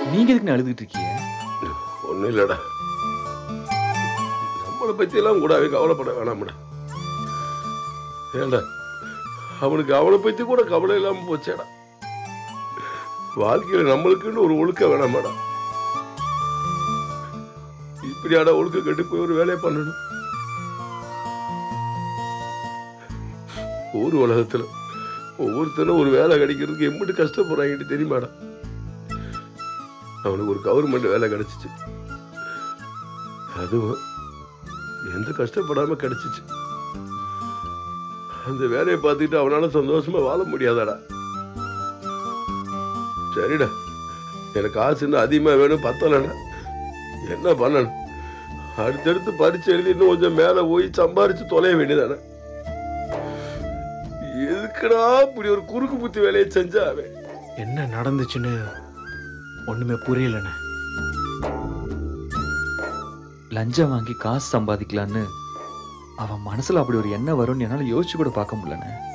நீங்க எதுக்கு அழுதுகிட்டு இருக்கீங்க ஒன்றும் இல்லைடா நம்மளை பற்றியெல்லாம் கூடவே கவலைப்பட வேணாம்டா ஏண்டா அவனுக்கு அவனை பற்றி கூட கவலை இல்லாமல் போச்சேடா வாழ்க்கையில் நம்மளுக்குன்னு ஒரு ஒழுக்கம் வேணாமாடா இப்படியாடா ஒழுக்கம் கெட்டு போய் ஒரு வேலையை பண்ணணும் ஊர் உலகத்துல ஒவ்வொருத்தரும் ஒரு வேலை கிடைக்கிறதுக்கு எம்பிட்டு கஷ்டப்படுறாங்கட்டு தெரியுமாடா அவனுக்கு ஒரு கவர்மெண்ட் வேலை கிடைச்சிச்சு அதுவும் எந்த கஷ்டப்படாம கிடைச்சிச்சு அந்த வேலையை பார்த்துக்கிட்டு அவனால சந்தோஷமா வாழ முடியாதாடா சரிடா எனக்கு காசு இன்னும் அதிகமா வேணும் பத்தலடா என்ன பண்ணணும் அடுத்தடுத்து பரிச்சு எழுதி இன்னும் கொஞ்சம் மேல போய் சம்பாரிச்சு தொலைய வேண்டியதானே எதுக்குடா இப்படி ஒரு குறுக்கு புத்தி வேலையை செஞ்சா அவன் என்ன நடந்துச்சுன்னு ஒண்ணுமே புரியலண்ணே லஞ்சம் வாங்கி காசு சம்பாதிக்கலான்னு அவன் மனசுல அப்படி ஒரு எண்ணம் வரும்னு என்னால யோசிச்சு கூட பார்க்க முடியலண்ணே